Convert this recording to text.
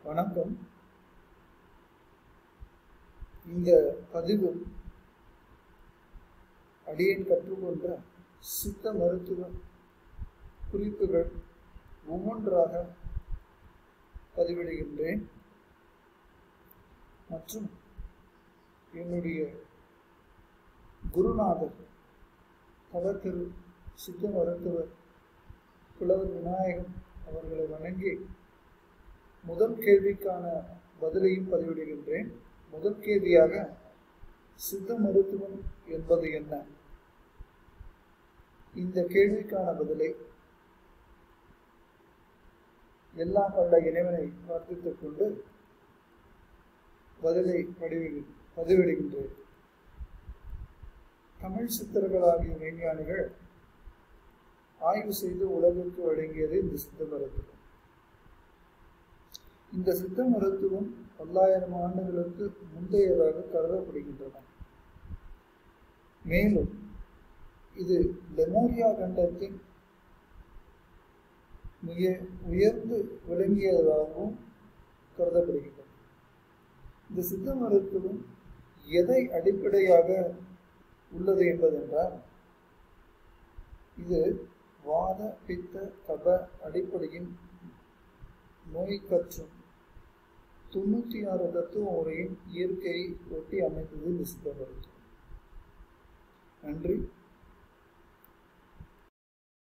வணக்கம் இந்த பதிவு அடியேன் கற்றுக்கொண்ட சித்த மருத்துவ குறிப்புகள் ஒவ்வொன்றாக பதிவிடுகின்றேன் மற்றும் என்னுடைய குருநாதர் தவத்திரு சித்த மருத்துவர் புலவர் விநாயகம் அவர்களை வணங்கி முதல் கேள்விக்கான பதிலையும் பதிவிடுகின்றேன் முதல் கேள்வியாக சித்த மருத்துவம் என்பது என்ன இந்த கேள்விக்கான பதிலை எல்லாம் வல்ல இறைவனை பிரார்த்தித்துக் கொண்டு பதிலை பதிவிடு பதிவிடுகின்றேன் தமிழ் சித்தர்களாகிய விஞ்ஞானிகள் ஆய்வு செய்து உலகிற்கு வழங்கியது இந்த சித்த மருத்துவம் இந்த சித்த மருத்துவம் பல்லாயிரம் ஆண்டுகளுக்கு முந்தையதாக கருதப்படுகின்றன மேலும் இது லெமோரியா கண்டத்தின் மிக உயர்ந்து விளங்கியதாகவும் கருதப்படுகின்றது இந்த சித்த மருத்துவம் எதை அடிப்படையாக உள்ளது என்பதென்றால் இது வாத பித்த கப அடிப்படையின் நோய் கற்றும் தொண்ணூற்றி ஆறு தத்துவ முறையின் இயற்கையை ஒட்டி அமைந்தது இந்த சித்த மருத்துவம் நன்றி